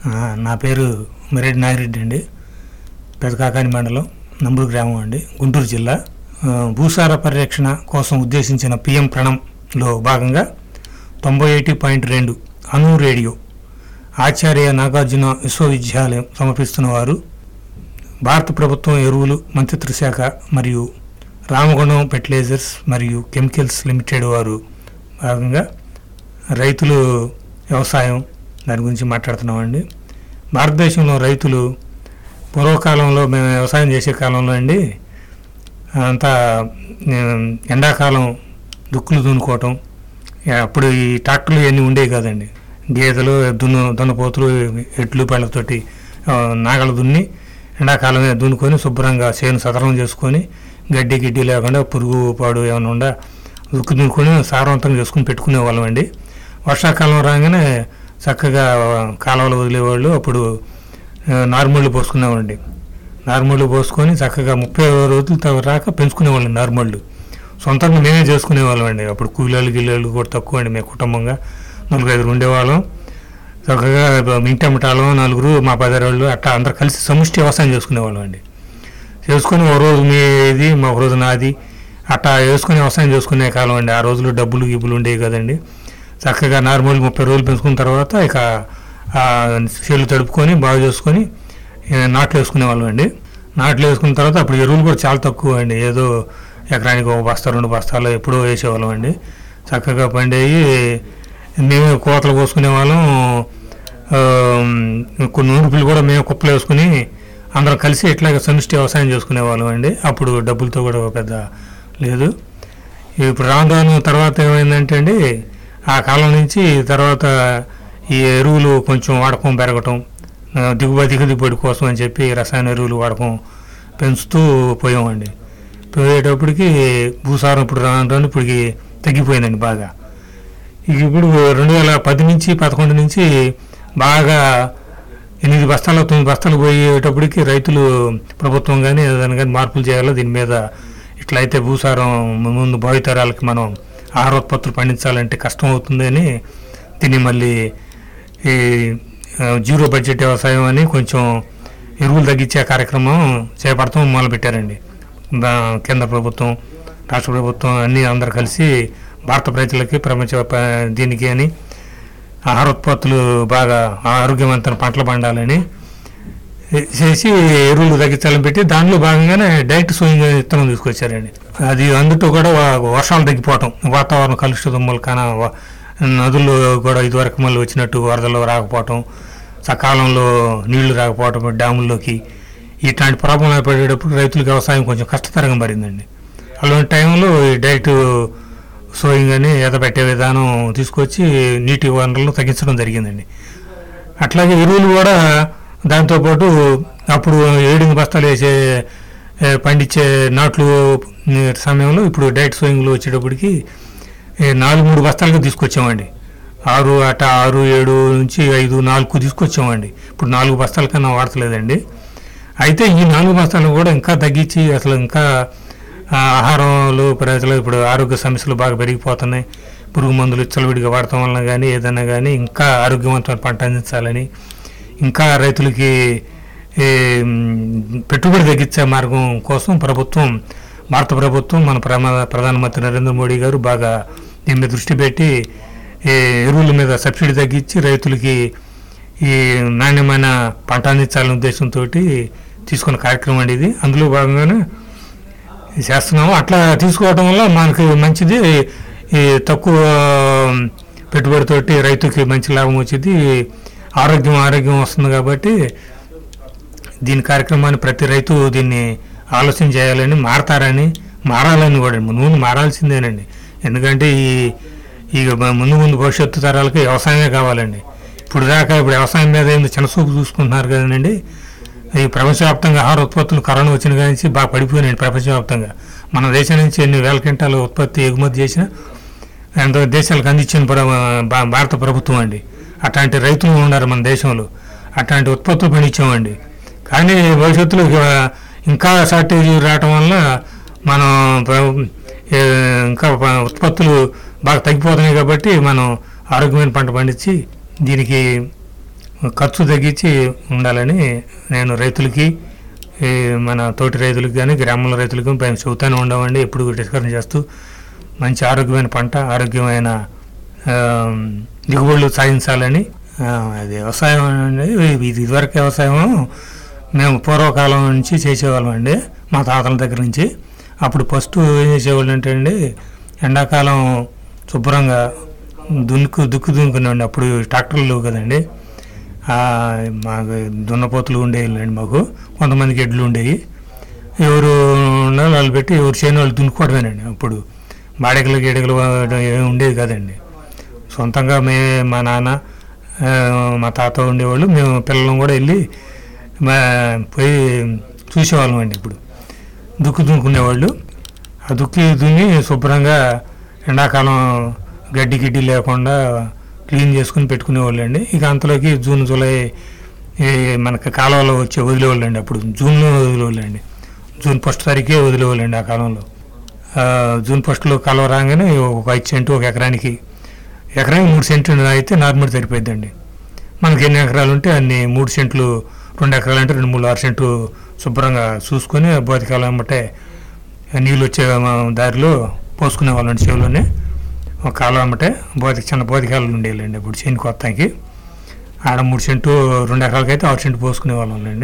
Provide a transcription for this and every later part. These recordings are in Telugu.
ఆ, నా పేరు మిరెడ్డి నాగిరెడ్డి అండి పెదకాకాని మండలం నంబూరు గ్రామం అండి గుంటూరు జిల్లా ఆ, భూసార పరిరక్షణ కోసం ఉద్దేశించిన పిఎం ప్రణంలో భాగంగా తొంభై ఒకటి పాయింట్ రెండు అను రేడియో ఆచార్య నాగార్జున విశ్వవిద్యాలయం సమర్పిస్తున్న వారు భారత ప్రభుత్వం ఎరువులు మంత్రిత్వ శాఖ మరియు రామగుండం ఫెర్టిలైజర్స్ మరియు కెమికల్స్ లిమిటెడ్ వారు భాగంగా రైతులు వ్యవసాయం దాని గురించి మాట్లాడుతున్నామండి భారతదేశంలో రైతులు పూర్వకాలంలో మేము వ్యవసాయం చేసే కాలంలో అండి అంతా ఉమ్, ఎండాకాలం దుక్కులు దున్నుకోవటం ఇక అప్పుడు ఈ ట్రాక్టర్లు ఇవన్నీ ఉండేవి కాదండి గేదెలు దున్ను దున్నపోతులు ఎడ్లు పళ్ళతోటి ఆ, నాగలు దున్ని ఎండాకాలమే దున్నుకొని శుభ్రంగా చేను సదరం చేసుకొని గడ్డి గిడ్డి లేకుండా పురుగు పాడు ఏమైనా ఉండా దుక్కు దున్నుకొని సారవంతంగా చేసుకుని పెట్టుకునే వాళ్ళం అండి వర్షాకాలం రాగానే చక్కగా కాలువలు వదిలేవాళ్ళు అప్పుడు ఆ, నార్మళ్ళు పోసుకునేవాళ్ళండి నార్మళ్ళు పోసుకొని చక్కగా ముప్పై రోజులు త- రాక పెంచుకునేవాళ్ళం నార్మళ్ళు సొంతంగా మేమే చేసుకునేవాళ్ళం అండి అప్పుడు కూలీలు గిల్లలు కూడా తక్కువ అండి మేము కుటుంబంగా నలుగురు ఐదుగురు ఉండేవాళ్ళం చక్కగా మింటమిటాలం నలుగురు మా పదరాళ్ళు అట్టా అందరు కలిసి సమిష్టి వ్యవసాయం చేసుకునేవాళ్ళం అండి చేసుకొని ఒక రోజు మీది మా ఒక రోజు నాది అట్టా వేసుకుని వ్యవసాయం చేసుకునే కాలం అండి ఆ రోజులు డబ్బులు గిబ్బులు ఉండేవి కదండి చక్కగా నార్మల్ ముప్పై రోజులు పెంచుకున్న తర్వాత ఇక ఆ చేలు తడుపుకొని బాగు చేసుకొని ఏ, నాట్లు వేసుకునేవాళ్ళం అండి నాట్లు వేసుకున్న తర్వాత అప్పుడు ఎరువులు కూడా చాలా తక్కువ అండి ఏదో ఎకరానికి ఒక బస్తా రెండు బస్తాలు ఎప్పుడో వేసేవాళ్ళం అండి చక్కగా పండేవి మేమే కోతలు కోసుకునే వాళ్ళం ఆ, కొన్ని నూరుపులు కూడా మేము కుప్పలు వేసుకుని అందరం కలిసి ఇట్లాగ సమిష్టి వ్యవసాయం చేసుకునే వాళ్ళం అండి అప్పుడు డబ్బులతో కూడా పెద్ద లేదు ఇప్పుడు రాను రాను తర్వాత ఏమైందంటే అండి ఆ కాలం నుంచి తర్వాత ఈ ఎరువులు కొంచెం వాడకం పెరగటం ఆ, దిగుబడి దిగుబడి కోసం అని చెప్పి రసాయన ఎరువులు వాడకం పెంచుతూ పోయామండి పోయేటప్పటికి భూసారం ఇప్పుడు రాను రాను ఇప్పటికి తగ్గిపోయిందండి బాగా ఇక ఇప్పుడు రెండు వేల పది నుంచి పదకొండు నుంచి బాగా ఎనిమిది బస్తాలు తొమ్మిది బస్తాలు పోయేటప్పటికి రైతులు ప్రభుత్వం కానీ ఏదైనా కానీ మార్పులు చేయాలో దీని మీద ఇట్లయితే భూసారం ముందు భావితరాలకి మనం ఆహారోత్పత్తులు పండించాలంటే కష్టం అవుతుంది అని దీన్ని మళ్ళీ ఈ ఆ, జీరో బడ్జెట్ వ్యవసాయం అని కొంచెం ఎరువులు తగ్గించే కార్యక్రమం చేపడతాం మొదలుపెట్టారండి దా- కేంద్ర ప్రభుత్వం రాష్ట్ర ప్రభుత్వం అన్నీ అందరు కలిసి భారత ప్రజలకి ప్రపంచ ప- దీనికి అని ఆహారోత్పత్తులు బాగా ఆరోగ్యవంతమైన పంటలు పండాలని చేసి ఎరువులు తగ్గించాలని పెట్టి దానిలో భాగంగానే డైరెక్ట్ సోయింగ్ విత్తనం తీసుకొచ్చారండి అది అందుతో కూడా వా- వర్షాలు తగ్గిపోవటం వాతావరణం కలుషితం మూలకాన వ- నదుల్లో కూడా ఇదివరకు మళ్ళీ వచ్చినట్టు వరదలు రాకపోవటం సకాలంలో నీళ్లు రాకపోవటం డ్యాముల్లోకి ఇట్లాంటి ప్రాబ్లం ఏర్పడేటప్పుడు రైతులకు వ్యవసాయం కొంచెం కష్టతరంగా మారిందండి అలాంటి టైంలో ఈ డైరెక్ట్ సోయింగ్ అని ఎదబెట్టే విధానం తీసుకొచ్చి నీటి వనరులను తగ్గించడం జరిగిందండి అట్లాగే ఎరువులు కూడా దాంతోపాటు అప్పుడు ఏడింగ్ బస్తాలు వేసే ఏ, పండించే నాట్లు ఏ, సమయంలో ఇప్పుడు డైట్ సోయింగ్లు వచ్చేటప్పటికి ఏ, నాలుగు మూడు బస్తాలుగా తీసుకొచ్చామండి ఆరు అట ఆరు ఏడు నుంచి ఐదు నాలుగు తీసుకొచ్చామండి ఇప్పుడు నాలుగు బస్తాల కన్నా వాడతలేదండి అయితే ఈ నాలుగు బస్తాలు కూడా ఇంకా తగ్గించి అసలు ఇంకా ఆ, ఆహారంలో ప్రజలు ఇప్పుడు ఆరోగ్య సమస్యలు బాగా పెరిగిపోతున్నాయి పురుగు మందులు విచ్చలవిడిగా వాడటం వలన కానీ ఏదైనా కానీ ఇంకా ఆరోగ్యవంతమైన పంట అందించాలని ఇంకా రైతులకి ఏ, మ్, పెట్టుబడి తగ్గించే మార్గం కోసం ప్రభుత్వం భారత ప్రభుత్వం మన ప్రమా ప్రధానమంత్రి నరేంద్ర మోడీ గారు బాగా దీని మీద దృష్టి పెట్టి ఈ ఎరువుల మీద సబ్సిడీ తగ్గించి రైతులకి ఈ నాణ్యమైన పంట అందించాలనే ఉద్దేశంతో తీసుకున్న కార్యక్రమం అండి ఇది అందులో భాగంగానే ఇది చేస్తున్నాము అట్లా తీసుకోవడం వల్ల మనకి మంచిది ఈ తక్కువ పెట్టుబడితోటి రైతుకి మంచి లాభం వచ్చింది ఆరోగ్యం ఆరోగ్యం వస్తుంది కాబట్టి దీని కార్యక్రమాన్ని ప్రతి రైతు దీన్ని ఆలోచన చేయాలని మారతారని మారాలని కూడా నూనె మారాల్సిందేనండి ఎందుకంటే ఈ ఈ ముందు ముందు భవిష్యత్తు తరాలకి వ్యవసాయమే కావాలండి ఇప్పుడు దాకా ఇప్పుడు వ్యవసాయం మీద ఏంది చిన్నసూపు చూసుకుంటున్నారు కదండి ఈ ప్రపంచవ్యాప్తంగా ఆహార ఉత్పత్తులు కరోనా వచ్చిన కాడి నుంచి బాగా పడిపోయినాయి ప్రపంచవ్యాప్తంగా మన దేశం నుంచి ఎన్ని వేల క్వింటాలు ఉత్పత్తి ఎగుమతి చేసినా ఎంతో దేశాలకు అందించిన ప్ర- భా- భారత ప్రభుత్వం అండి అట్లాంటి రైతులు ఉన్నారు మన దేశంలో అట్లాంటి ఉత్పత్తులు పండించామండి కానీ భవిష్యత్తులో ఇక ఇంకా షార్టేజ్ రావటం వల్ల మనం ప్ర- ఏ, ఇంకా ప- ఉత్పత్తులు బాగా తగ్గిపోతున్నాయి కాబట్టి మనం ఆరోగ్యమైన పంట పండించి దీనికి ఖర్చు తగ్గించి ఉండాలని నేను రైతులకి ఈ మన తోటి రైతులకు కానీ గ్రామంలో రైతులకు మేము చెబుతానే ఉండమండి ఎప్పుడు డిస్కషన్ చేస్తూ మంచి ఆరోగ్యమైన పంట ఆరోగ్యమైన ఆ, దిగుబడులు సాధించాలని ఆ, అది వ్యవసాయం అనేది ఇది ఇదివరకు వ్యవసాయం మేము పూర్వకాలం నుంచి చేసేవాళ్ళం అండి మా తాతల దగ్గర నుంచి అప్పుడు ఫస్ట్ ఏం చేసేవాళ్ళు అంటే అండి ఎండాకాలం శుభ్రంగా దున్నుకు దుక్కు దున్నుకునేవాడిని అప్పుడు ట్రాక్టర్లు లేవు కదండి ఆ, మాకు దున్నపోతులు ఉండేవి మాకు కొంతమందికి ఎడ్లు ఉండేవి ఎవరు ఉన్న వాళ్ళు పెట్టి ఎవరు చేయని వాళ్ళు దున్నుకోవడమేనండి అప్పుడు బాడెకలు గీడకలు ఏమి ఉండేది కాదండి సొంతంగా మే మా నాన్న ఆ, మా తాత ఉండేవాళ్ళు మేము పిల్లలం కూడా వెళ్ళి మా పోయి చూసేవాళ్ళం అండి ఇప్పుడు దుక్కు దున్నుకునేవాళ్ళు ఆ దుక్కి దున్ని శుభ్రంగా ఎండాకాలం గడ్డి గిడ్డి లేకుండా క్లీన్ చేసుకుని పెట్టుకునేవాళ్ళు అండి ఇక అంతలోకి జూన్ జూలై ఈ మనకి కాలువలో వచ్చే వదిలేవాళ్ళు అండి అప్పుడు జూన్లో వదిలేవాళ్ళు అండి జూన్ ఫస్ట్ తారీఖే వదిలేవాళ్ళు అండి ఆ కాలంలో ఆ, జూన్ ఫస్ట్లో కాలువ రాగానే ఒక ఐదు సెంటు ఒక ఎకరానికి ఎకరానికి మూడు సెంట్లు అయితే నార్మల్ సరిపోద్దండి మనకి ఎన్ని ఎకరాలు ఉంటే అన్ని మూడు సెంట్లు రెండు ఎకరాలు అంటే రెండు మూడు ఆరు సెంట్లు శుభ్రంగా చూసుకొని బోతికాలం అమ్మటే నీళ్ళు వచ్చే మా దారిలో పోసుకునే వాళ్ళండి చెవులోనే ఒక కాలం అమ్మటే బోతికి చిన్న బోతికాలు ఉండేవాళ్ళండి ఇప్పుడు చేను కొత్తకి ఆడ మూడు సెంటు రెండు ఎకరాలకి అయితే ఆరు సెంటు పోసుకునే వాళ్ళం అండి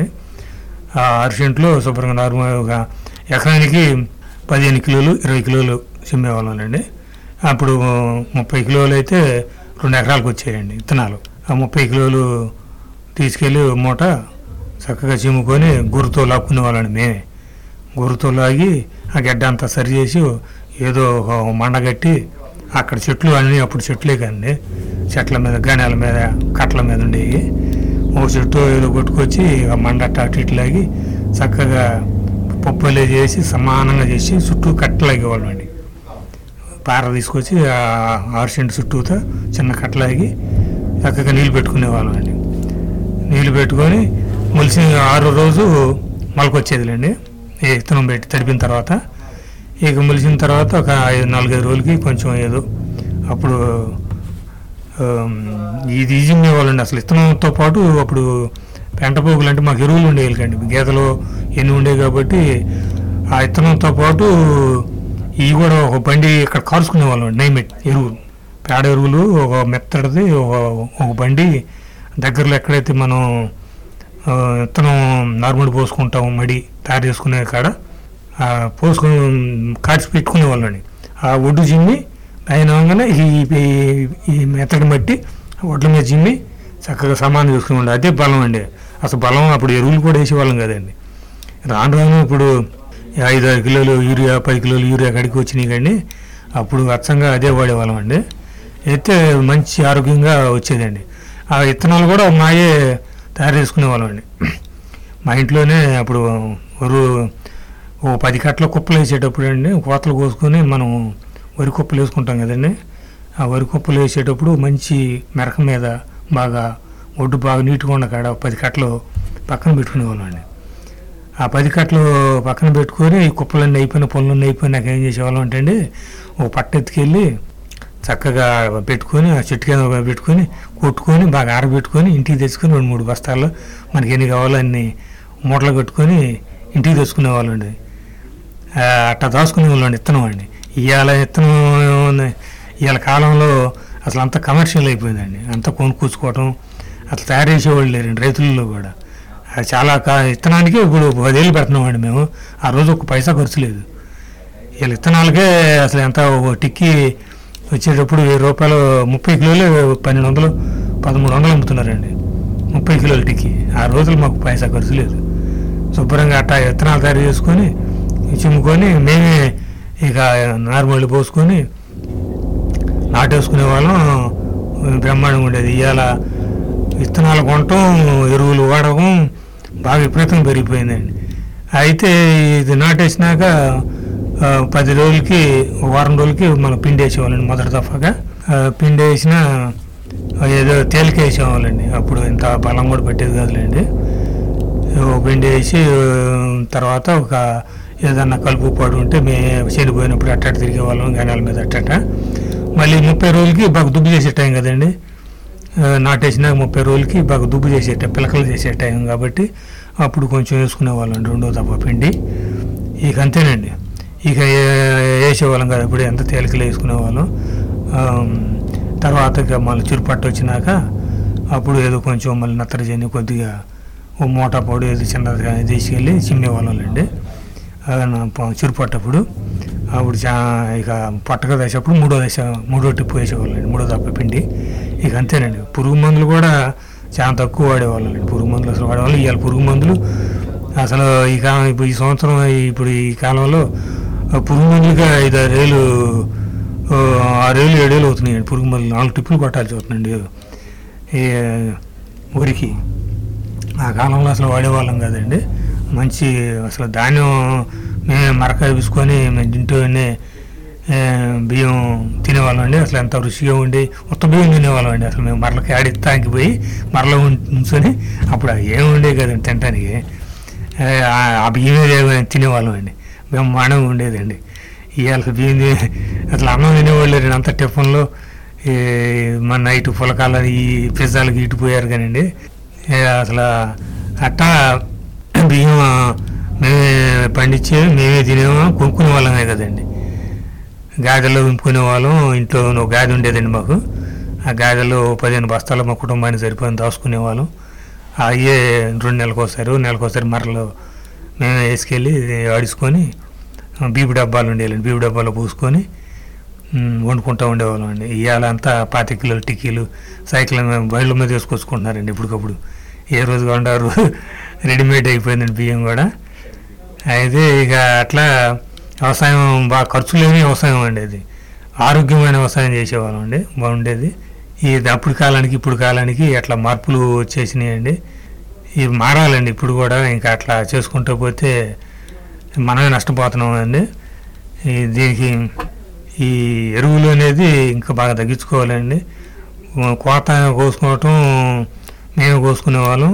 ఆ ఆరు సెంట్లు శుభ్రంగా నార్మల్గా ఎకరానికి పదిహేను కిలోలు ఇరవై కిలోలు చిమ్మేవాళ్ళం అండి అప్పుడు ముప్పై కిలోలు అయితే రెండు ఎకరాలకు వచ్చాయండి విత్తనాలు ఆ ముప్పై కిలోలు తీసుకెళ్ళి మూట చక్కగా చిమ్ముకొని గుర్రుతో లాక్కునే వాళ్ళండి మేమే గుర్రుతో లాగి ఆ గడ్డ అంతా సరి చేసి ఏదో ఒక మండగట్టి అక్కడ చెట్లు అన్నీ అప్పుడు చెట్లే కండి చెట్ల మీద గణాల మీద కట్ల మీద ఉండేవి ఒక చెట్టు ఏదో కొట్టుకొచ్చి ఆ మండ అట్ట అటు ఇటు లాగి చక్కగా పప్పులే చేసి సమానంగా చేసి చుట్టూ కట్టలాగేవాళ్ళం అండి పార తీసుకొచ్చి ఆ ఆరు సెంటు చుట్టూతో చిన్న కట్టలాగి చక్కగా నీళ్ళు పెట్టుకునేవాళ్ళం అండి నీళ్ళు పెట్టుకొని మొలిసిన ఆరో రోజు మొలకొచ్చేదిలేండి ఈ విత్తనం పెట్టి తడిపిన తర్వాత ఇక మొలిసిన తర్వాత ఒక ఐదు నాలుగైదు రోజులకి కొంచెం ఏదో అప్పుడు ఆమ్, ఇది ఈజిమ్మే వాళ్ళండి అసలు విత్తనంతో పాటు అప్పుడు పెంట పోగులు అంటే మాకు ఎరువులు ఉండేవి కండి గీతలు ఎన్ని ఉండేవి కాబట్టి ఆ విత్తనంతో పాటు ఇవి కూడా ఒక బండి ఇక్కడ కాల్చుకునే వాళ్ళం నైమెట్ ఎరువులు పేడ ఎరువులు ఒక మెత్తడిది ఒక ఒక బండి దగ్గరలో ఎక్కడైతే మనం ఆ, విత్తనం నార్మల్ పోసుకుంటాం మడి తయారు చేసుకునే కాడ ఆ, పోసుకుని కాచి పెట్టుకునే వాళ్ళండి ఆ ఒడ్డు జిమ్మి ఆయన అవగానే ఈ ఈ- ఈ మెత్తడి మట్టి ఒడ్ల మీద జిమ్మి చక్కగా సమానం చేసుకుని అదే బలం అండి అసలు బలం అప్పుడు ఎరువులు కూడా వేసేవాళ్ళం కదండి రాను రాను ఇప్పుడు ఐదు ఆరు కిలోలు యూరియా పది కిలోలు యూరియా కడికి వచ్చినాయి కానీ అప్పుడు అచ్చంగా అదే వాడేవాళ్ళం అండి అయితే మంచి ఆరోగ్యంగా వచ్చేదండి ఆ విత్తనాలు కూడా మాయే తయారు చేసుకునేవాళ్ళం అండి మా ఇంట్లోనే అప్పుడు వరు ఓ పది కట్టల కుప్పలు వేసేటప్పుడు అండి కోతలు కోసుకొని మనం వరి కుప్పలు వేసుకుంటాం కదండి ఆ వరి కుప్పలు వేసేటప్పుడు మంచి మెరక మీద బాగా ఒడ్డు బాగా నీట్గా ఉన్న కాడ ఒక పది కట్టలు పక్కన పెట్టుకునేవాళ్ళం అండి ఆ పది కట్టలు పక్కన పెట్టుకొని ఈ కుప్పలన్నీ అయిపోయిన పనులన్నీ అయిపోయినాక ఏం చేసేవాళ్ళం అంటే అండి ఓ పట్ట ఎత్తుకెళ్ళి చక్కగా పెట్టుకొని ఆ చెట్టు కింద పెట్టుకొని కొట్టుకొని బాగా ఆరబెట్టుకొని ఇంటికి తెచ్చుకొని రెండు మూడు బస్తాలు మనకి ఎన్ని కావాలో అన్ని మూటలు కట్టుకొని ఇంటికి తెచ్చుకునే వాళ్ళండి ఆ, అట్టా దాచుకునే వాళ్ళండి ఇత్తనం అండి ఇవాళ ఇత్తనం ఏముంది? ఇవాళ కాలంలో అసలు అంత కమర్షియల్ అయిపోయిందండి అంతా కొనుక్కొచ్చుకోవటం అట్లా తయారు చేసేవాళ్ళు లేరండి రైతులలో కూడా అది చాలా కా- ఇత్తనానికి ఇప్పుడు పదేళ్ళు పెడుతున్నామండి మేము ఆ రోజు ఒక పైసా ఖర్చు లేదు వీళ్ళ విత్తనాలకే అసలు ఎంత ఓ టిక్కి వచ్చేటప్పుడు వెయ్యి రూపాయలు ముప్పై కిలోలు పన్నెండు వందలు పదమూడు వందలు అమ్ముతున్నారండి ముప్పై కిలోల టిక్కి ఆ రోజులు మాకు పైసా ఖర్చు లేదు శుభ్రంగా అట్టా విత్తనాలు తయారు చేసుకొని చిమ్ముకొని మేమే ఇక నార్మల్ పోసుకొని నాటేసుకునే వాళ్ళం బ్రహ్మాండంగా ఉండేది ఇవాళ విత్తనాలు కొనటం ఎరువులు వాడకం బాగా విపరీతంగా పెరిగిపోయిందండి అయితే ఇది నాటేసినాక ఆ, పది రోజులకి ఒక వారం రోజులకి మనం పిండి వేసేవాళ్ళండి మొదటి దఫాగా ఆ, పిండి వేసిన ఏదో తేలిక వేసేవాళ్ళండి అప్పుడు ఇంత బలం కూడా పెట్టేది కాదులేండి ఒక పిండి వేసి ఆ, తర్వాత ఒక ఏదన్నా కలుపు పాడు ఉంటే మే చనిపోయినప్పుడు అట్టట తిరిగే వాళ్ళం గనాల మీద అట్టట మళ్ళీ ముప్పై రోజులకి బాగా దుబ్బు చేసే టైం కదండి ఆ, నాటేసినాక ముప్పై రోజులకి బాగా దుబ్బు చేసే టైం పిలకలు చేసే టైం కాబట్టి అప్పుడు కొంచెం వేసుకునేవాళ్ళం రెండో తప్ప పిండి ఇక అంతేనండి ఇక ఏ- వేసేవాళ్ళం కదా ఇప్పుడు ఎంత తేలికలు వేసుకునేవాళ్ళం ఆ, తర్వాత ఇక మళ్ళీ చురుపట్టు వచ్చినాక అప్పుడు ఏదో కొంచెం మళ్ళీ నత్రజని కొద్దిగా ఓ మోటా పొడి ఏదో చిన్నదిగా తీసుకెళ్ళి చిమ్మేవాళ్ళం అండి చురుపట్టప్పుడు అప్పుడు చా ఇక పట్టక దశప్పుడు మూడో దశ మూడో టిప్పు వేసేవాళ్ళండి మూడో తప్ప పిండి ఇక అంతేనండి పురుగు మందులు కూడా చాలా తక్కువ వాడేవాళ్ళండి పురుగు మందులు అసలు వాడేవాళ్ళు ఇవాళ పురుగు మందులు అసలు ఈ కాలం ఇప్పుడు ఈ సంవత్సరం ఇప్పుడు ఈ కాలంలో ఆ పురుగు మందులుగా ఐదు ఆరు వేలు ఆ, ఆరేళ్ళు ఏడేళ్ళు అవుతున్నాయండి పురుగు మందులు నాలుగు టిప్పులు కొట్టాల్సి అవుతుందండి ఈ ఊరికి ఆ కాలంలో అసలు వాడేవాళ్ళం కదండి మంచి అసలు ధాన్యం మేమే మరక వేసుకొని మేము తింటూనే ఆ, బియ్యం తినేవాళ్ళం అండి అసలు ఎంత రుచిగా ఉండి ఉత్త బియ్యం తినేవాళ్ళం అండి అసలు మేము మరలకి ఆడిస్తానికి పోయి మరల ఉంచుకొని అప్పుడు అవి ఏమి ఉండే కదండి తినడానికి ఆ, ఆ బియ్యమే లేవు- తినేవాళ్ళం అండి మేము మానం ఉండేదండి ఇవాళ బియ్యం తినే- అసలు అన్నం తినేవాళ్ళు లేరండి అంత టిఫన్లో ఈ మన నైట్ పులకాల ఈ పిజ్జాలకి ఇటుపోయారు కానండి ఏ అసలు అట్టా బియ్యం మేమే పండించే మేమే తినేవా కొనుక్కునే వాళ్ళమే కదండి గాదెల్లో నింపుకునే వాళ్ళం ఇంట్లో ఒక గాది ఉండేదండి మాకు ఆ గాదెల్లో పదిహేను బస్తాలు మా కుటుంబానికి సరిపోయిన దాచుకునే వాళ్ళం అయ్యే రెండు నెలలకు ఒకసారి నెలకు ఒకసారి మరలు మేమే వేసుకెళ్ళి ఆడుచుకొని బీపు డబ్బాలు ఉండేవాళ్ళండి బీపు డబ్బాలో పూసుకొని ఉమ్, వండుకుంటూ ఉండేవాళ్ళం అండి ఇవాళ అంతా పాతి కిలోలు టిక్కీలు సైకిల్ మీద బయళ్ళ మీద వేసుకొచ్చుకుంటున్నారండి ఇప్పటికప్పుడు ఏ రోజు కొండారు రెడీమేడ్ అయిపోయిందండి బియ్యం కూడా అయితే ఇక అట్లా వ్యవసాయం బాగా ఖర్చు లేని వ్యవసాయం అండి అది ఆరోగ్యమైన వ్యవసాయం చేసేవాళ్ళం అండి బాగుండేది ఈ అప్పుడు కాలానికి ఇప్పుడు కాలానికి అట్లా మార్పులు వచ్చేసినాయండి ఇవి మారాలండి ఇప్పుడు కూడా ఇంకా అట్లా చేసుకుంటూ పోతే మనమే నష్టపోతున్నాం అండి ఈ దీనికి ఈ ఎరువులు అనేది ఇంకా బాగా తగ్గించుకోవాలండి కోత కోసుకోవటం మేమే కోసుకునే వాళ్ళం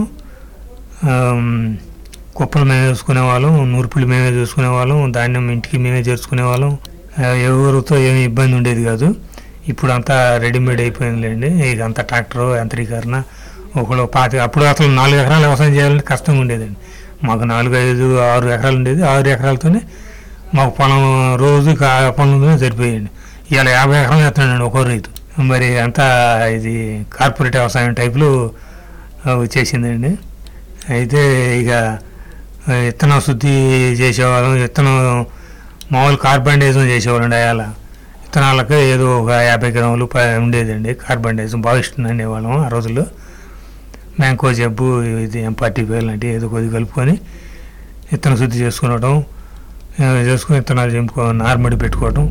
ఆమ్, కుప్పలు మేమే చూసుకునే వాళ్ళం నూర్పులు మేమే చూసుకునే వాళ్ళం ధాన్యం ఇంటికి మేమే చేర్చుకునే వాళ్ళం ఆ, ఎవరితో ఏమి ఇబ్బంది ఉండేది కాదు ఇప్పుడు అంతా రెడీమేడ్ అయిపోయిందిలేండి ఇక అంతా ట్రాక్టర్ యంత్రీకరణ ఒకళ్ళు పాతి అప్పుడు అసలు నాలుగు ఎకరాలు వ్యవసాయం చేయాలంటే కష్టంగా ఉండేదండి మాకు నాలుగు ఐదు ఆరు ఎకరాలు ఉండేది ఆరు ఎకరాలతోనే మాకు పొలం రోజు కా- పొలంలోనే సరిపోయండి ఇవాళ యాభై ఎకరాలు వేస్తున్నాడండి ఒక్కో రైతు మరి అంతా ఇది కార్పొరేట్ వ్యవసాయం టైపులో ఆ, వచ్చేసిందండి అయితే ఇక ఆ, విత్తనం శుద్ధి చేసేవాళ్ళం విత్తనం మామూలు కార్బండైజం చేసేవాళ్ళండి అయాల విత్తనాలకు ఏదో ఒక యాభై గ్రాములు ప- ఉండేదండి కార్బండైజం బాగా ఇష్టం అనేవాళ్ళం ఆ రోజుల్లో మ్యాంకో జబ్బు ఇది ఎంపార్టీ పేరు లాంటి ఏదో కొద్ది కలుపుకొని విత్తనం శుద్ధి చేసుకునడం ఆ, చేసుకుని విత్తనాలు చెంపుకో నార్మడి పెట్టుకోవడం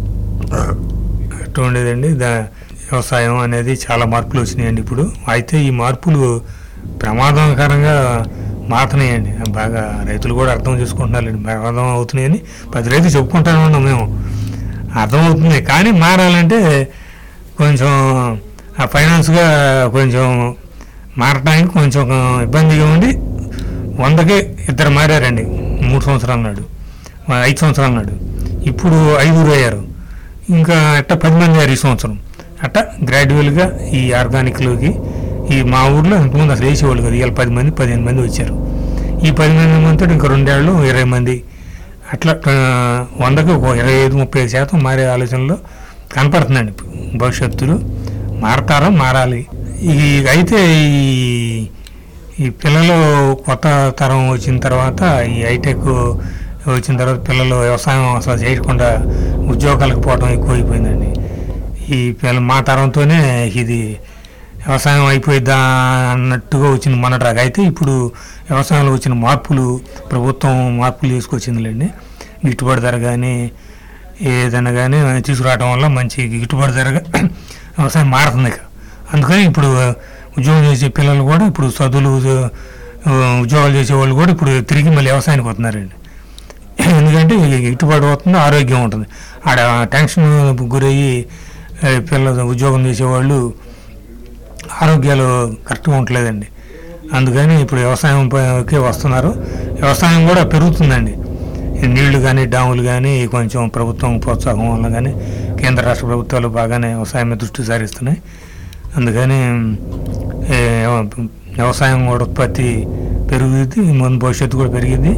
అట్లా ఉండేదండి దా వ్యవసాయం అనేది చాలా మార్పులు వచ్చినాయండి ఇప్పుడు అయితే ఈ మార్పులు ప్రమాదకరంగా మారుతున్నాయండి బాగా రైతులు కూడా అర్థం చేసుకుంటున్నారండి ప్రమాదం అవుతున్నాయని పది రైతులు చెప్పుకుంటానే ఉన్నాం మేము అర్థమవుతుంది కానీ మారాలంటే కొంచెం ఆ ఫైనాన్స్గా కొంచెం మారటానికి కొంచెం ఇబ్బందిగా ఉండి వందకే ఇద్దరు మారారండి మూడు సంవత్సరాల నాడు ఆ, ఐదు సంవత్సరాల నాడు ఇప్పుడు ఐదుగురు అయ్యారు ఇంకా అట్ట పది మంది అయ్యారు ఈ సంవత్సరం అట్ట గ్రాడ్యువల్గా ఈ ఆర్గానిక్లోకి ఈ మా ఊర్లో ఇంతకుముందు అసలు వేసేవాళ్ళు కదా ఇవాళ పది మంది పదిహేను మంది వచ్చారు ఈ పది మంది మందితో ఇంకా రెండేళ్ళు ఇరవై మంది అట్లా ఆ, వందకు ఒక ఇరవై ఐదు ముప్పై ఐదు శాతం మారే ఆలోచనలో కనపడుతుందండి భవిష్యత్తులో మారతారా మారాలి ఈ అయితే ఈ ఈ పిల్లలు కొత్త తరం వచ్చిన తర్వాత ఈ హైటెక్ వచ్చిన తర్వాత పిల్లలు వ్యవసాయం అసలు చేయకుండా ఉద్యోగాలకు పోవడం ఎక్కువైపోయిందండి ఈ పిల్ల మా తరంతోనే ఇది వ్యవసాయం అయిపోయిద్దా అన్నట్టుగా వచ్చిన మనడ్రాగా అయితే ఇప్పుడు వ్యవసాయంలో వచ్చిన మార్పులు ప్రభుత్వం మార్పులు తీసుకొచ్చిందిలేండి గిట్టుబాటు ధర కానీ ఏదైనా కానీ తీసుకురావడం వల్ల మంచి గిట్టుబాటు ధరగా వ్యవసాయం మారుతుంది ఇక అందుకని ఇప్పుడు ఉద్యోగం చేసే పిల్లలు కూడా ఇప్పుడు చదువులు ఆ, ఉద్యోగాలు చేసే వాళ్ళు కూడా ఇప్పుడు తిరిగి మళ్ళీ వ్యవసాయానికి వస్తున్నారండి ఎందుకంటే గిట్టుబాటు అవుతుంది ఆరోగ్యం ఉంటుంది ఆడ టెన్షన్ గురయ్యి ఆ, పిల్లలు ఉద్యోగం చేసేవాళ్ళు ఆరోగ్యాలు కరెక్ట్గా ఉండలేదండి అందుకని ఇప్పుడు వ్యవసాయంకి వస్తున్నారు వ్యవసాయం కూడా పెరుగుతుందండి ఈ నీళ్లు కానీ డాములు కానీ కొంచెం ప్రభుత్వం ప్రోత్సాహం వల్ల కానీ కేంద్ర రాష్ట్ర ప్రభుత్వాలు బాగానే వ్యవసాయం మీద దృష్టి సారిస్తున్నాయి అందుకని ఏ, వ్యవసాయం కూడా ఉత్పత్తి పెరుగుద్ది ముందు భవిష్యత్తు కూడా పెరిగింది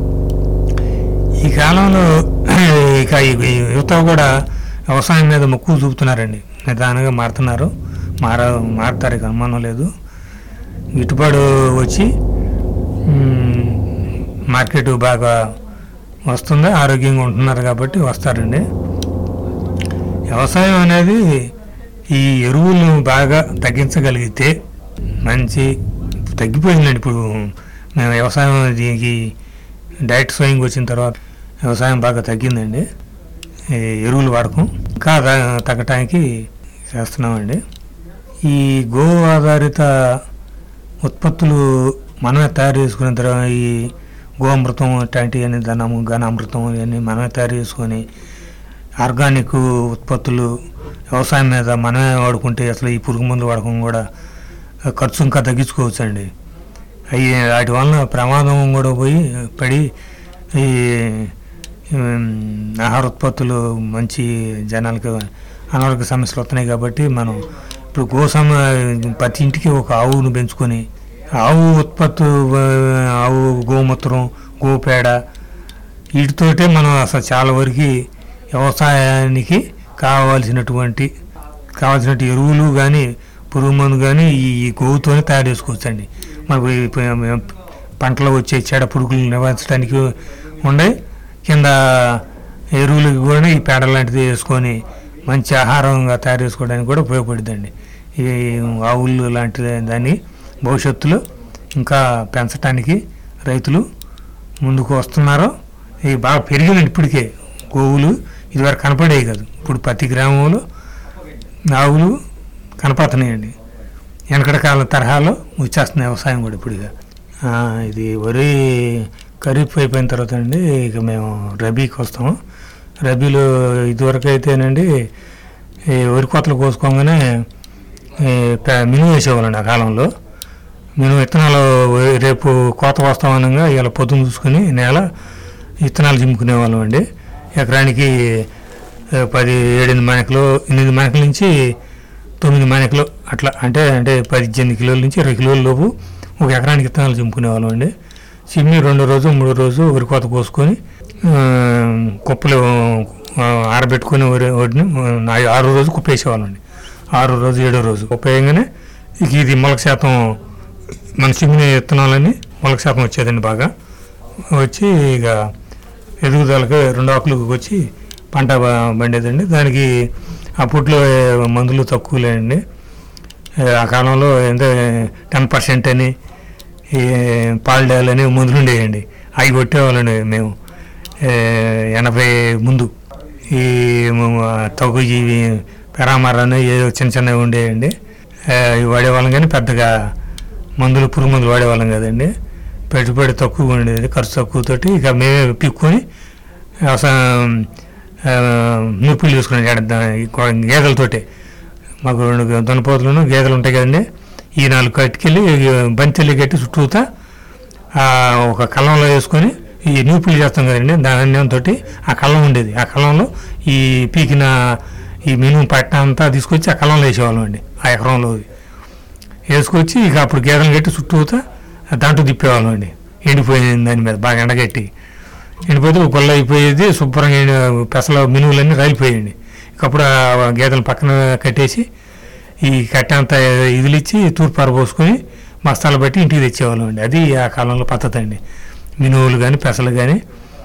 ఈ కాలంలో ఇక ఈ ఈ యువత కూడా వ్యవసాయం మీద మక్కువ చూపుతున్నారండి నిదానంగా మారుతున్నారు మార మారుతారు ఇక అనుమానం లేదు గిట్టుబాటు వచ్చి మ్, మార్కెట్ బాగా వస్తుంది ఆరోగ్యంగా ఉంటున్నారు కాబట్టి వస్తారండి వ్యవసాయం అనేది ఈ ఎరువులను బాగా తగ్గించగలిగితే మంచి తగ్గిపోయిందండి ఇప్పుడు మేము వ్యవసాయం దీనికి డైరెక్ట్ సోయింగ్ వచ్చిన తర్వాత వ్యవసాయం బాగా తగ్గిందండి ఈ ఎరువులు వాడకం ఇంకా త- తగ్గటానికి చేస్తున్నామండి ఈ గో ఆధారిత ఉత్పత్తులు మనమే తయారు చేసుకున్న తర్వాత ఈ గోఅమృతం ఇట్లాంటివన్నీ ధనము ఘనామృతం ఇవన్నీ మనమే తయారు చేసుకొని ఆర్గానిక్ ఉత్పత్తులు వ్యవసాయం మీద మనమే వాడుకుంటే అసలు ఈ పురుగు మందులు వాడకం కూడా ఖర్చు ఇంకా తగ్గించుకోవచ్చండి అవి వాటి వలన ప్రమాదం కూడా పోయి పడి ఈ ఉమ్, ఆహార ఉత్పత్తులు మంచి జనాలకు అనారోగ్య సమస్యలు వస్తున్నాయి కాబట్టి మనం ఇప్పుడు గోసమ ప్రతి ఇంటికి ఒక ఆవును పెంచుకొని ఆవు ఉత్పత్తు ఆ, ఆవు గోమూత్రం గోపేడ వీటితోటే మనం అసలు చాలా వరకు వ్యవసాయానికి కావాల్సినటువంటి కావాల్సినటువంటి ఎరువులు కానీ పురుగు మందు కానీ ఈ గోవుతోనే తయారు చేసుకోవచ్చండి మనకు ఈ ప- పంటలో వచ్చే చెడ పురుగులు నివారించడానికి ఉండే కింద ఎరువులకు కూడా ఈ పేడ లాంటిది వేసుకొని మంచి ఆహారంగా తయారు చేసుకోవడానికి కూడా ఉపయోగపడుతుందండి ఈ ఆవులు లాంటి దాన్ని భవిష్యత్తులో ఇంకా పెంచడానికి రైతులు ముందుకు వస్తున్నారు ఇవి బాగా పెరిగినాయి ఇప్పటికే గోవులు ఇదివరకు కనపడేవి కాదు ఇప్పుడు ప్రతి గ్రామంలో ఆవులు కనపడుతున్నాయండి వెనకటి కాలం తరహాలో వచ్చేస్తుంది వ్యవసాయం కూడా ఇప్పుడు ఇక ఆ, ఇది వరి ఖరీఫ్ అయిపోయిన తర్వాత అండి ఇక మేము రబీకి వస్తాము రబీలో ఇదివరకు అయితేనండి ఈ వరి కోతలు కోసుకోగానే ఈ పె- మినుము వేసేవాళ్ళండి ఆ కాలంలో మేము విత్తనాలు వే- రేపు కోత వస్తామనగా ఇలా పొద్దున చూసుకుని నేల విత్తనాలు చింపుకునే వాళ్ళం అండి ఎకరానికి ఆ, పది ఏడెనిమిది మనకలు ఎనిమిది మనకల నుంచి తొమ్మిది మనకలు అట్లా అంటే అంటే పద్దెనిమిది కిలోల నుంచి ఇరవై కిలోల లోపు ఒక ఎకరానికి విత్తనాలు చింపుకునే వాళ్ళం అండి చిమ్మి రెండో రోజు మూడో రోజు వరి కోత కోసుకొని ఆ, కుప్పలు ఆ, ఆరబెట్టుకొని వరి వడిని ఆ, ఆరో రోజు కుప్పేసేవాళ్ళం అండి ఆరో రోజు ఏడో రోజు కుప్ప వేయగానే ఇక ఇది మొలక శాతం మన చిమ్మిన విత్తనాలని మొలక శాతం వచ్చేదండి బాగా వచ్చి ఇక ఎదుగుదలకు రెండు ఆకులకు వచ్చి పంట బ- పండేదండి దానికి అప్పట్లో మందులు తక్కువ లేదండి ఆ కాలంలో ఎంత టెన్ పర్సెంట్ అని ఈ పాల్డాల్ అని మందులు ఉండేయండి అవి కొట్టేవాళ్ళండి మేము ఏ, ఎనభై ముందు ఈ తగ్గు ఇవి పెరామరని ఏదో చిన్న చిన్నవి ఉండేయండి ఏ, ఇవి వాడేవాళ్ళం కానీ పెద్దగా మందులు పురుగు మందులు వాడేవాళ్ళం కదండి పెట్టుబడి తక్కువ ఉండేది ఖర్చు తక్కువతోటి ఇక మేమే పిక్కుని వ్యవసాయం ఆ, నూర్పులు చూసుకునే గేదెలతోటి మాకు రెండు దున్నపోతులను గేదెలు ఉంటాయి కదండి ఈ నాలుగు కట్టుకెళ్ళి బంతెల్లి కట్టి చుట్టూతా ఆ, ఒక కళ్ళంలో వేసుకొని ఈ నూపులు చేస్తాం కదండి ధాన్యంతో ఆ కళ్ళం ఉండేది ఆ కళ్ళంలో ఈ పీకిన ఈ మినుము పట్ట అంతా తీసుకొచ్చి ఆ కళ్ళంలో వేసేవాళ్ళం అండి ఆ ఎకరంలో వేసుకొచ్చి ఇక అప్పుడు గేదెలు కట్టి చుట్టూతా దాంట్లో తిప్పేవాళ్ళం అండి ఎండిపోయింది దాని మీద బాగా ఎండగట్టి ఎండిపోతే ఒక గొల్ల అయిపోయేది శుభ్రంగా ఎండి- పెసల మినువులన్నీ రాలిపోయాయండి ఇక అప్పుడు ఆ గేదెలు పక్కన కట్టేసి ఈ కట్టె అంతా ఇదిలిచ్చి తూర్పు పారబోసుకొని మస్తాలు బట్టి ఇంటికి తెచ్చేవాళ్ళం అండి అది ఆ కాలంలో పద్ధతి అండి మినువులు కానీ పెసలు కానీ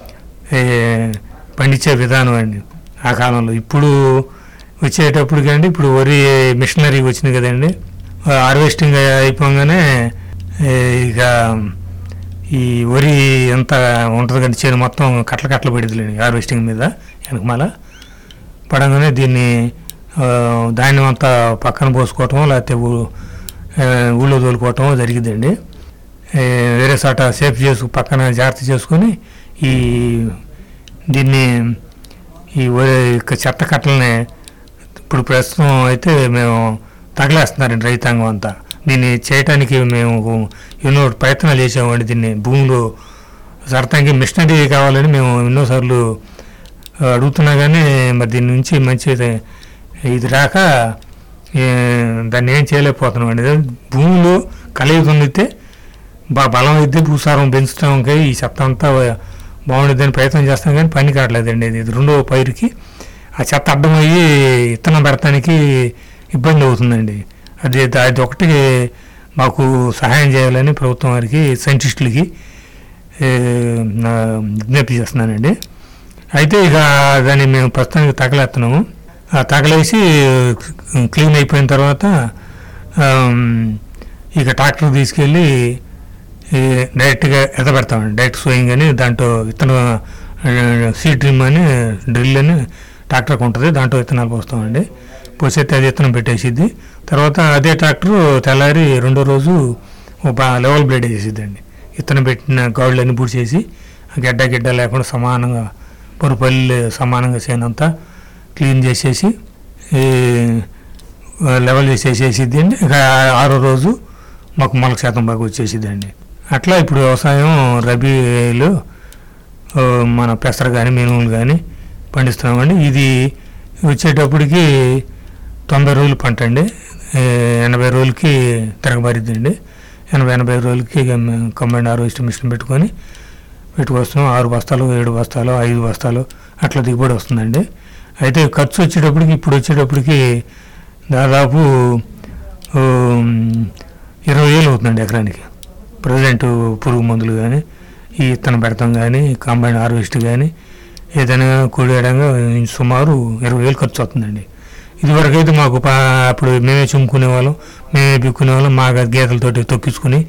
పండించే విధానం అండి ఆ కాలంలో ఇప్పుడు వచ్చేటప్పుడు కానీ ఇప్పుడు వరి మిషనరీ వచ్చింది కదండి హార్వెస్టింగ్ అయిపోగానే ఏ, ఇక ఈ వరి ఎంత ఉంటుంది కానీ చేను మొత్తం కట్ల కట్టలు పడిద్దిలేండి హార్వెస్టింగ్ మీద వెనకమాల పడంగానే దీన్ని ఆ, ధాన్యం అంతా పక్కన పోసుకోవటం లేకపోతే ఊ- ఆ, ఊళ్ళో తోలుకోవటం జరిగిందండి ఏ, వేరే చోట సేఫ్ చేసు పక్కన జాగ్రత్త చేసుకొని ఈ దీన్ని ఈ వరి యొక్క చెత్త కట్టలని ఇప్పుడు ప్రస్తుతం అయితే మేము తగలేస్తున్నారండి రైతాంగం అంతా దీన్ని చేయటానికి మేము ఎన్నో ప్రయత్నాలు చేసామండి దీన్ని భూమిలో సరతానికి మిషనరీ కావాలని మేము ఎన్నోసార్లు అడుగుతున్నా కానీ మరి దీని నుంచి మంచి ఇది రాక ఏ- దాన్ని ఏం చేయలేకపోతున్నాం అండి భూమిలో కలిగి దున్నితే బాగా బలం అయితే భూసారం పెంచడానికి ఈ చెత్త అంతా బాగుండేదని ప్రయత్నం చేస్తాం కానీ పని కావట్లేదండి ఇది ఇది రెండో పైరుకి ఆ చెత్త అడ్డమయ్యి విత్తనం పెడతానికి ఇబ్బంది అవుతుందండి అది అది ఒకటి మాకు సహాయం చేయాలని ప్రభుత్వం వారికి సైంటిస్టులకి ఏ, నా విజ్ఞప్తి చేస్తున్నానండి అయితే ఇక దాన్ని మేము ప్రస్తుతానికి తగలేస్తున్నాము ఆ తగలేసి క్లీన్ అయిపోయిన తర్వాత ఆమ్, ఇక ట్రాక్టర్ తీసుకెళ్ళి ఈ డైరెక్ట్గా ఎదబెడతామండి డైరెక్ట్ సోయింగ్ అని దాంట్లో విత్తనం సీడ్ డ్రిమ్ అని డ్రిల్ అని ట్రాక్టర్కి ఉంటుంది దాంట్లో విత్తనాలు పోస్తామండి పోసేస్తే అది విత్తనం పెట్టేసిద్ది తర్వాత అదే ట్రాక్టర్ తెల్లారి రెండో రోజు ఒక బా- లెవెల్ బ్లేడ్ వేసేసిద్దండి విత్తనం పెట్టిన గౌడ్లన్నీ పూడ్చేసి ఆ గడ్డ గిడ్డ లేకుండా సమానంగా పొరుపల్లి సమానంగా చేయనంతా క్లీన్ చేసేసి ఈ లెవెల్ చేసేసేసిద్ది అండి ఇక ఆరో రోజు మాకు మొలక శాతం బాగా వచ్చేసిద్దండి అట్లా ఇప్పుడు వ్యవసాయం రబీలో ఆ, మన పెసర కానీ మినుములు కానీ పండిస్తున్నామండి ఇది వచ్చేటప్పటికి తొంభై రోజులు పంట అండి ఏ, ఎనభై రోజులకి తిరగబడిద్దండి ఎనభై ఎనభై రోజులకి కంబైండ్ హార్వెస్ట్ మిషన్ పెట్టుకొని పెట్టుకొస్తాం ఆరు బస్తాలు ఏడు బస్తాలు ఐదు బస్తాలు అట్లా దిగుబడి వస్తుందండి అయితే ఖర్చు వచ్చేటప్పటికి ఇప్పుడు వచ్చేటప్పటికి దాదాపు ఉమ్, ఇరవై వేలు అవుతుందండి ఎకరానికి ప్రజెంట్ పురుగు మందులు కానీ ఈ ఇత్తనం పెడతాం కానీ కాంబైన్ హార్వెస్ట్ కానీ ఏదైనా కూడేయడంగా సుమారు ఇరవై వేలు ఖర్చు అవుతుందండి ఇదివరకు అయితే మాకు పా అప్పుడు మేమే చుమ్ముకునే వాళ్ళం మేమే బిక్కునే వాళ్ళం మా గేదెలతోటి తొక్కించుకుని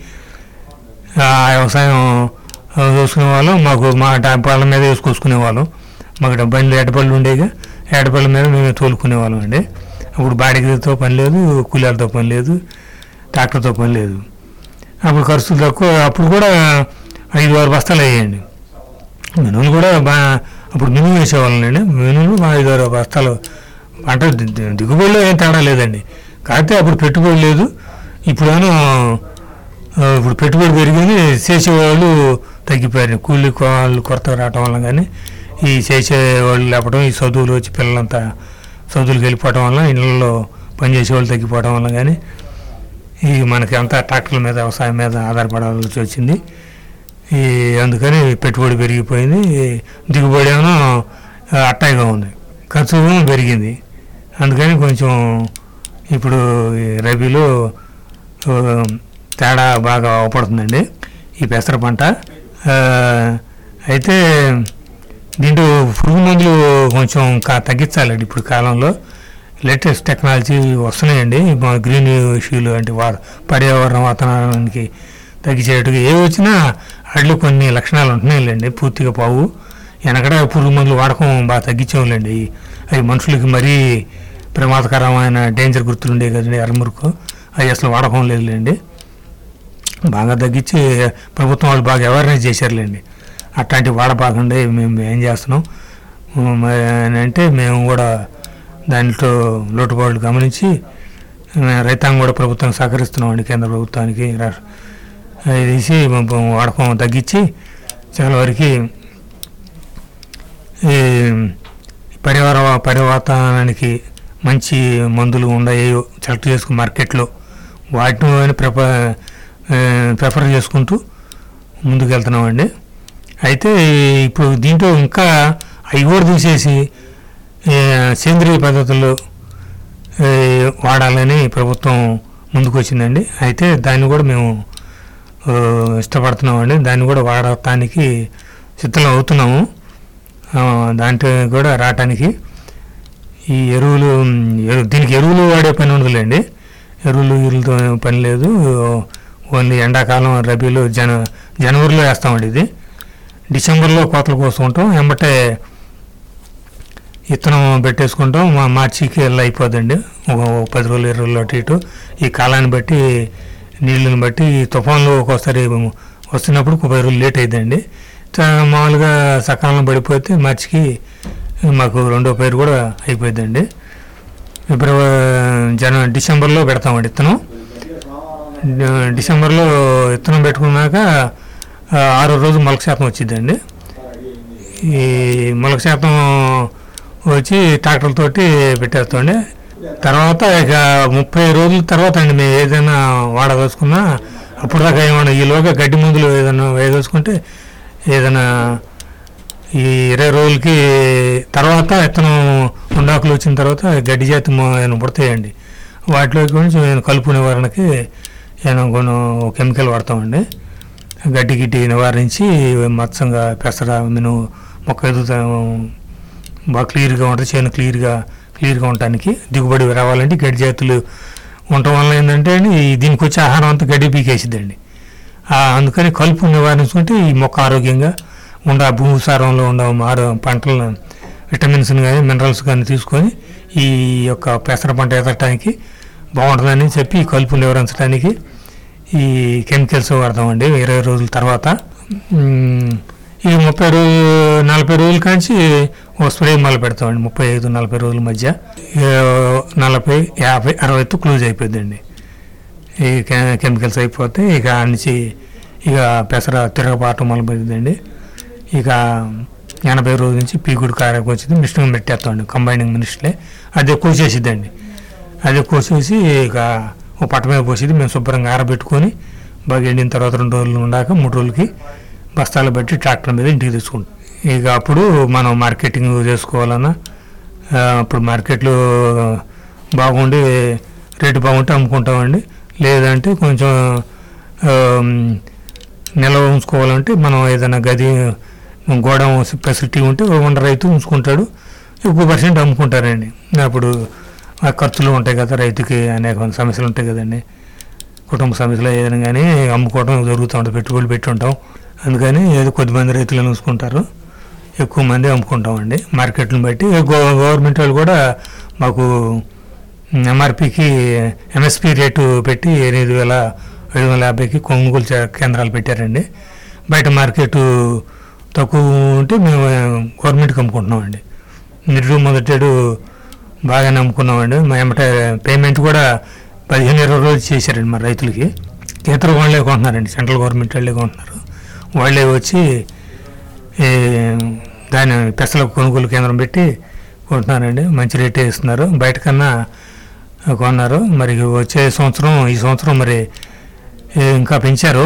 ఆ వ్యవసాయం ఆ, చూసుకునే వాళ్ళం మాకు మా డాబాల మీద వేసుకొసుకునే వాళ్ళం మాకు డ- బండ్లు ఎడపళ్ళు ఉండేగా ఎడపళ్ళ మీద మేమే తోలుకునే వాళ్ళం అండి అప్పుడు బాడిగతో పని లేదు కూలీలతో పని లేదు ట్రాక్టర్తో పని లేదు అప్పుడు ఖర్చులు తక్కువ అప్పుడు కూడా ఐదు ఆరు బస్తాలు అయ్యాయండి మినుములు కూడా బా అప్పుడు మినుము వేసేవాళ్ళండి మినుములు మా ఐదు ఆరు బస్తాలు అంటే ది- ది- దిగుబడిలో ఏం తేడా లేదండి కాకపోతే అప్పుడు పెట్టుబడి లేదు ఇప్పుడేమో ఆ, ఇప్పుడు పెట్టుబడి పెరిగింది చేసేవాళ్ళు తగ్గిపోయారు కూలి వాళ్ళు కొరత రావటం వల్ల కానీ ఈ చేసేవాళ్ళు లేపడం ఈ చదువులు వచ్చి పిల్లలంతా చదువులకు వెళ్ళిపోవటం వల్ల ఇళ్ళల్లో పనిచేసేవాళ్ళు తగ్గిపోవడం వల్ల కానీ ఈ మనకి అంతా ట్రాక్టర్ల మీద వ్యవసాయం మీద ఆధారపడాల్సి వచ్చింది ఈ అందుకని పెట్టుబడి పెరిగిపోయింది దిగుబడి ఏమో ఆ, అట్టాయిగా ఉంది ఖర్చు ఏమో పెరిగింది అందుకని కొంచెం ఇప్పుడు ఈ రబీలో ఆ, తేడా బాగా అవపడుతుందండి ఈ పెసర పంట ఆ, అయితే దీంట్లో పురుగు మందులు కొంచెం కా తగ్గించాలండి ఇప్పుడు కాలంలో లేటెస్ట్ టెక్నాలజీ వస్తున్నాయండి మా గ్రీన్ ఇష్యూలు అంటే వా పర్యావరణ వాతావరణానికి తగ్గించేట్టుగా ఏ వచ్చినా అడ్లు కొన్ని లక్షణాలు ఉంటున్నాయిలేండి పూర్తిగా పావు వెనకడ పురుగు మందులు వాడకం బాగా తగ్గించేవాళ్ళండి అవి మనుషులకి మరీ ప్రమాదకరమైన డేంజర్ గుర్తులు ఉండేవి కదండి ఎర్రమురుకు అవి అసలు వాడకం లేదులేండి బాగా తగ్గించి ప్రభుత్వం వాళ్ళు బాగా అవేర్నెస్ చేశారులేండి అట్లాంటివి వాడబాకండి మేము ఏం చేస్తున్నాం ఉమ్, మరి అని అంటే మేము కూడా దాంట్లో లోటుపాట్లు గమనించి ఆ, రైతాంగం కూడా ప్రభుత్వం సహకరిస్తున్నామండి కేంద్ర ప్రభుత్వానికి రాష్ట్ర అది తీసి మ- వాడకం తగ్గించి చాలా వరకు ఈ పరివార పరివాతానికి మంచి మందులు ఉన్నాయో సెలెక్ట్ చేసుకుని మార్కెట్లో వాటిని ప్రిఫ ప్రిఫర్ చేసుకుంటూ ముందుకు వెళ్తున్నామండి అయితే ఇప్పుడు దీంట్లో ఇంకా అవి కూడా తీసేసి ఏ, సేంద్రియ పద్ధతుల్లో ఏ, వాడాలని ప్రభుత్వం ముందుకు వచ్చిందండి అయితే దాన్ని కూడా మేము ఆ, ఇష్టపడుతున్నామండి దాన్ని కూడా వాడటానికి సిద్ధం అవుతున్నాము ఆ, దాంట్లో కూడా రావటానికి ఈ ఎరువులు ఎరు- దీనికి ఎరువులు వాడే పని ఉండదులేండి ఎరువులు ఎరువులతో పని లేదు ఓన్లీ ఎండాకాలం రబీలో జన జనవరిలో వేస్తామండి ఇది డిసెంబర్లో కోతలు కోసుకుంటాం వెంబటే విత్తనం పెట్టేసుకుంటాం మా మార్చికి వెళ్ళి అయిపోద్దండి ఒక ఒక పది రోజులు ఇరవై రోజులు అటు ఇటు ఈ కాలాన్ని బట్టి నీళ్ళని బట్టి ఈ తుఫాన్లు ఒక్కోసారి వస్తున్నప్పుడు ఒక పది రోజులు లేట్ అయిందండి మామూలుగా సకాలంలో పడిపోతే మార్చికి మాకు రెండో పైరు కూడా అయిపోయిందండి ఫిబ్రవరి జన డిసెంబర్లో పెడతామండి విత్తనం డి- డిసెంబర్లో విత్తనం పెట్టుకున్నాక ఆ, ఆరో రోజు మొలక శాతం వచ్చిందండి ఈ మొలక శాతం వచ్చి ట్రాక్టర్లతోటి పెట్టేస్తామండి తర్వాత ఇక ముప్పై రోజుల తర్వాత అండి మేము ఏదైనా వాడదలుచుకున్నా అప్పుడు దాకా ఏమన్నా ఈలోగా గడ్డి మందులు ఏదైనా వేయదలుచుకుంటే ఏదైనా ఈ ఇరవై రోజులకి తర్వాత విత్తనం ఉండాకులు వచ్చిన తర్వాత గడ్డి జాతి మొ- ఏమైనా పుడతాయండి వాటిలో కొంచెం నేను కలుపు నివారణకి ఏమైనా కొన్ని కెమికల్ వాడతామండి గడ్డి గిడ్డి నివారించి మత్సంగా పెసర మిను మొక్క ఎదుగుతా బాగా క్లియర్గా ఉంటుంది చేను క్లియర్గా క్లియర్గా ఉండటానికి దిగుబడి రావాలంటే గడ్డి జాతులు ఉండటం వల్ల ఏంటంటే అండి, ఈ దీనికి వచ్చే ఆహారం అంతా గడ్డి పీకేసిద్దండి ఆ, అందుకని కలుపు నివారించుకుంటే ఈ మొక్క ఆరోగ్యంగా ఉండ భూసారంలో ఉండ ఆరో పంటలను విటమిన్స్ కానీ మినరల్స్ కానీ తీసుకొని ఈ యొక్క పెసర పంట ఎదగటానికి బాగుంటుందని చెప్పి ఈ కలుపు నివారించడానికి ఈ కెమికల్స్ వాడతామండి ఇరవై రోజుల తర్వాత ఉమ్, ఈ ముప్పై రోజులు నలభై రోజుల కాంచి ఓ స్ప్రే మొదలు పెడతామండి ముప్పై ఐదు నలభై రోజుల మధ్య ఇక నలభై యాభై అరవైతో క్లోజ్ అయిపోద్దండి ఈ కె- కెమికల్స్ అయిపోతే ఇక ఆ నుంచి ఇక పెసర తిరగబాటు మొదలుపెట్టిందండి ఇక ఎనభై రోజుల నుంచి పీకుడు కారకు వచ్చింది మిషన్ పెట్టేస్తామండి కంబైనింగ్ మినిస్ట్లే అది ఎక్కువ చేసిద్దండి అది ఎక్కువ చేసి ఇక ఓ పట్ట మీద పోసేది మేము శుభ్రంగా ఆరబెట్టుకొని బాగా ఎండిన తర్వాత రెండు రోజులు ఉండాక మూడు రోజులకి బస్తాలు బట్టి ట్రాక్టర్ మీద ఇంటికి తెచ్చుకుంటాం ఇక అప్పుడు మనం మార్కెటింగ్ చేసుకోవాలన్నా ఆ, అప్పుడు మార్కెట్లో బాగుండి రేటు బాగుంటే అమ్ముకుంటామండి లేదంటే కొంచెం ఆ, నిల్వ ఉంచుకోవాలంటే మనం ఏదైనా గది గోడౌన్ ఫెసిలిటీ ఉంటే ఉన్న రైతు ఉంచుకుంటాడు ఎక్కువ పర్సెంట్ అమ్ముకుంటారండి అప్పుడు ఆ ఖర్చులు ఉంటాయి కదా రైతుకి అనేక సమస్యలు ఉంటాయి కదండి కుటుంబ సమస్యలు ఏదైనా కానీ అమ్ముకోవడం జరుగుతూ ఉంటుంది పెట్టుబడులు పెట్టి ఉంటాం అందుకని ఏదో కొద్దిమంది రైతులను ఉంచుకుంటారు ఎక్కువ మంది అమ్ముకుంటామండి మార్కెట్లను బట్టి గవ- గవర్నమెంట్ వాళ్ళు కూడా మాకు ఎంఆర్పికి ఎంఎస్పి రేటు పెట్టి ఎనిమిది వేల ఐదు వందల యాభైకి కొనుగోలు చే- కేంద్రాలు పెట్టారండి బయట మార్కెట్ తక్కువ ఉంటే మేము గవర్నమెంట్కి అమ్ముకుంటున్నామండి నిరుడు మొదటేడు బాగానే అమ్ముకున్నామండి మా ఏమంటే పేమెంట్ కూడా పదిహేను ఇరవై రోజులు చేశారండి మా రైతులకి ఇతర వాళ్ళే కొంటున్నారండి సెంట్రల్ గవర్నమెంట్ వాళ్ళే కొంటున్నారు వాళ్ళే వచ్చి ఈ దాని పెసల కొనుగోలు కేంద్రం పెట్టి కొంటున్నారండి మంచి రేటే ఇస్తున్నారు బయట కన్నా కొన్నారు మరి వచ్చే సంవత్సరం ఈ సంవత్సరం మరి ఏ, ఇంకా పెంచారు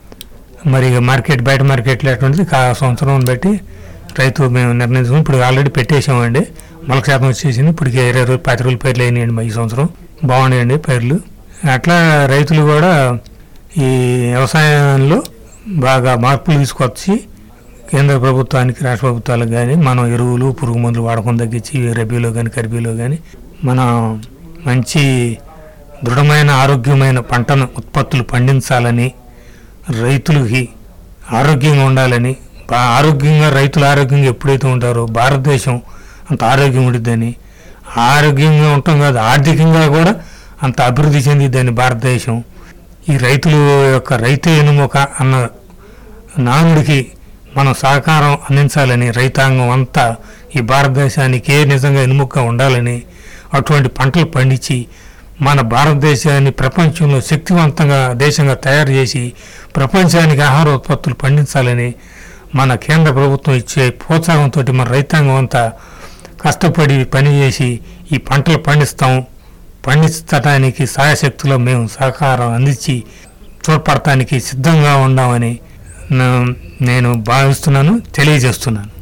మరి ఇక మార్కెట్ బయట మార్కెట్లో ఎటువంటిది కా సంవత్సరం బట్టి రైతు మేము నిర్ణయించుకుని ఇప్పుడు ఆల్రెడీ పెట్టేసామండి మొలక శాతం వచ్చేసింది ఇప్పటికి ఇరవై రోజులు పది రోజులు పైర్లు అయినాయండి మా ఈ సంవత్సరం బాగున్నాయండి పైర్లు అట్లా రైతులు కూడా ఈ వ్యవసాయంలో బాగా మార్పులు తీసుకొచ్చి కేంద్ర ప్రభుత్వానికి రాష్ట్ర ప్రభుత్వాలకు కానీ మనం ఎరువులు పురుగు మందులు వాడకం తగ్గించి రబీలో కానీ కరిబీలో కానీ మనం మంచి దృఢమైన ఆరోగ్యమైన పంటను ఉత్పత్తులు పండించాలని రైతులకి ఆరోగ్యంగా ఉండాలని బా- ఆరోగ్యంగా రైతులు ఆరోగ్యంగా ఎప్పుడైతే ఉంటారో భారతదేశం అంత ఆరోగ్యం ఉండిద్దని ఆరోగ్యంగా ఉంటాం కాదు ఆర్థికంగా కూడా అంత అభివృద్ధి చెందిద్దని భారతదేశం ఈ రైతుల యొక్క రైతు ఎనుముక అన్న నానుడికి మనం సహకారం అందించాలని రైతాంగం అంతా ఈ భారతదేశానికే నిజంగా ఎనుముక ఉండాలని అటువంటి పంటలు పండించి మన భారతదేశాన్ని ప్రపంచంలో శక్తివంతంగా దేశంగా తయారు చేసి ప్రపంచానికి ఆహార ఉత్పత్తులు పండించాలని మన కేంద్ర ప్రభుత్వం ఇచ్చే ప్రోత్సాహంతో మన రైతాంగం అంతా కష్టపడి పనిచేసి ఈ పంటలు పండిస్తాం పండించడానికి సాయశక్తిలో మేము సహకారం అందించి తోడ్పడటానికి సిద్ధంగా ఉన్నామని నా- నేను భావిస్తున్నాను తెలియజేస్తున్నాను